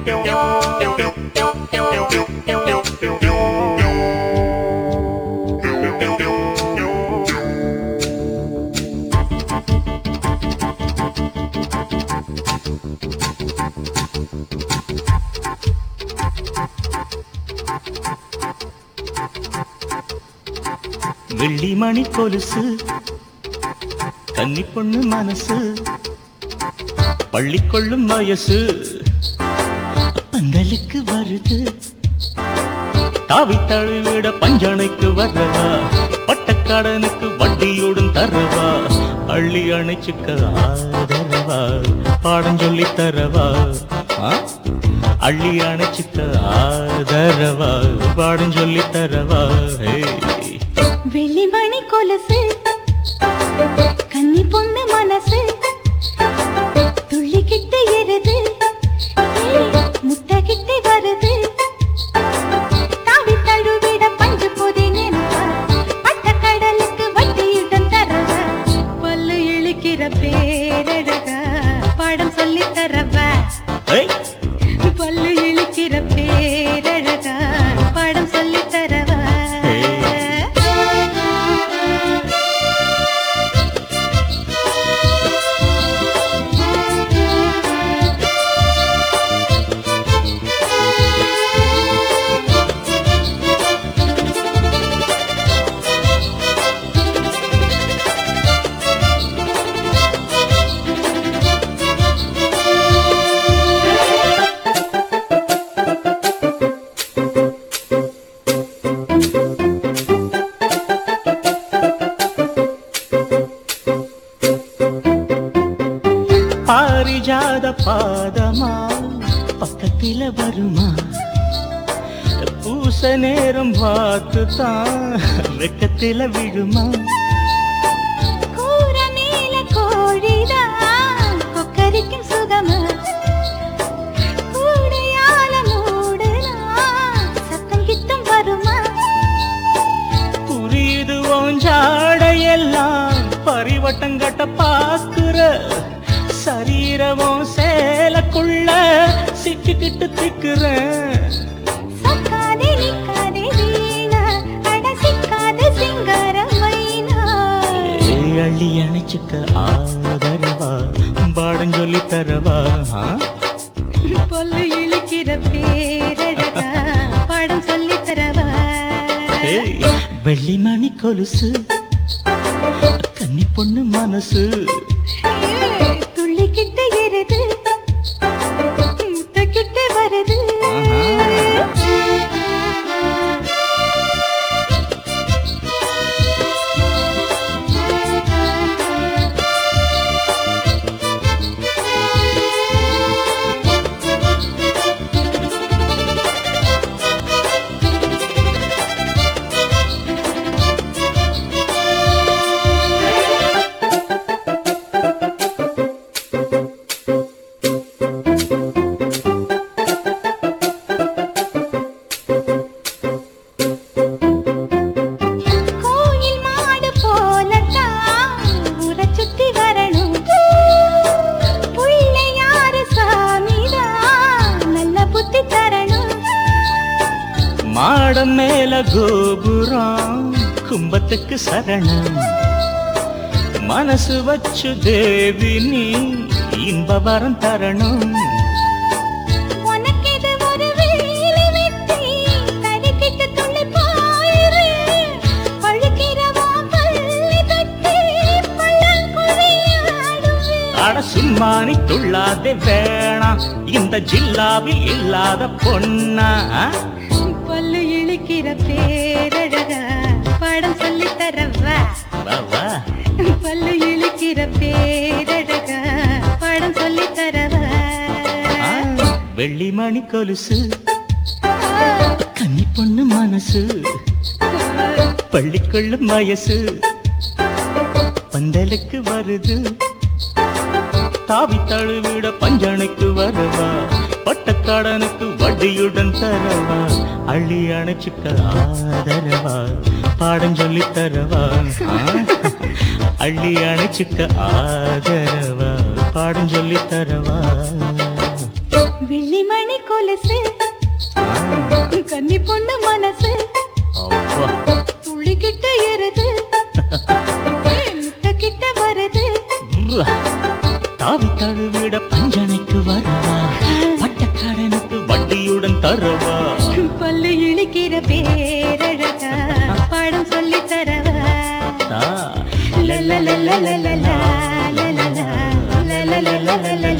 வெள்ளிமணி கொலுசு கன்னி பொண்ணு மனசு பள்ளிக்கொள்ளும் வயசு பந்தலுக்கு வருது தாவி தழுவிட பஞ்சனைக்கு வரவா பட்டக்கடனுக்கு வட்டியுடன் தரவா அள்ளி அணைச்சுக்க ஆதரவா பாடம் சொல்லி தரவா ஆ? அள்ளி அணைச்சுக்க ஆதரவா பாடம் சொல்லி தரவா ஹே வெள்ளிமணி கொலுசு கன்னி பொண்ணு மனசு துள்ளிக்கிட்டு எருது முட்டகிட்டு வருது தாவி தழுவிட பஞ்சு போதே நினைப்பா பட்ட கடலுக்கு வட்டியுடன் தரவா பல்லு இழுக்கிற பேரழகா பாடம் சொல்லி தரவா ஏய் பல்லு இழுக்கிற பேரழகா பாடம் சொல்லி தரவா பாரிஜாத பாதமா பக்கத்தில வருமா பூச நேரம் பார்த்து தான் வெக்கத்தில விழுமா கூர மேல கோழிதான் கொக்கரிக்கும் சுகமா கூடையால மூடுனா சத்தம் கித்தம் வருமா புரியுது ஓஞ்சாடையெல்லாம் பரிவட்டங்கட்ட பாக்குற சரீரமும் சேலக்குள்ள சிக்கிக்கிட்டு திக்குறேன் சக்காதே நிக்காதே வீணா அட சிக்காத சிங்காரம் வைனா ஏய், அள்ளி அணைச்சுக்க ஆதரவா பாடம் சொல்லி தரவா ஆ? பொல்லு இழுக்கிற பேரழகா பாடம் சொல்லி தரவா ஏய், வெள்ளிமணி கொலுசு கன்னி பொண்ணு மனசு ஏய், துள்ளிக்கிட்டு எருது முட்டைக்கிட்டு வருது கோயில் மாடு போலத்தான் ஊரை சுத்தி வரணும் புள்ளை யாரு சாமிதான் நல்ல புத்தி தரணும் மாடம் மேல கோபுரம் கும்பத்துக்கு சரணம் மனசு வச்சு தேவி நீ இன்ப வரம் தரணும் உனக்கு இது ஒரு வேலை வெட்டி தடுக்கிட்டு துள்ளி பாயிரு பழுக்கிறவா பள்ளி தட்டி பள்ளங்குழியாடுவேன் அட சும்மானி துள்ளாதே வேணாம் இந்த ஜில்லாவில் இல்லாத பொண்ணா ஆ? பல்லு இழுக்கிற பேரழகா பாடம் சொல்லி தரவா வா வா பல்லு இழுக்கிற பேரழகா பாடம் சொல்லி தரவா ஆ, வெள்ளிமணி கொலுசு கன்னி பொண்ணு மனசு பள்ளிக்கொள்ளும் வயசு பந்தலுக்கு வருது தாவி தழுவிட பஞ்சனைக்கு வரவா பட்டக்காடனுக்கு வட்டியுடன் தரவா அள்ளி அணைச்சுக்க ஆதரவா பாடம் சொல்லி தரவா ஆ? அள்ளி அணைச்சுக்க ஆதரவா பாடம் சொல்லி தரவா வெள்ளிமணி கொலு புதுசு கன்னி பொண்ணு மனசு அப்பா துள்ளிக்கிட்ட எருது முட்ட கிட்ட வருது உவ்வா. தாவி தழுவிட பஞ்சனைக்கு வரவா பட்டக்காரனுக்கு வட்டியுடன் தரவா பல்லு இழிக்கிற பேரழகா பாடம் சொல்லி தரவா தா. லலலலலலலா, லலலா, லலலலலலலா.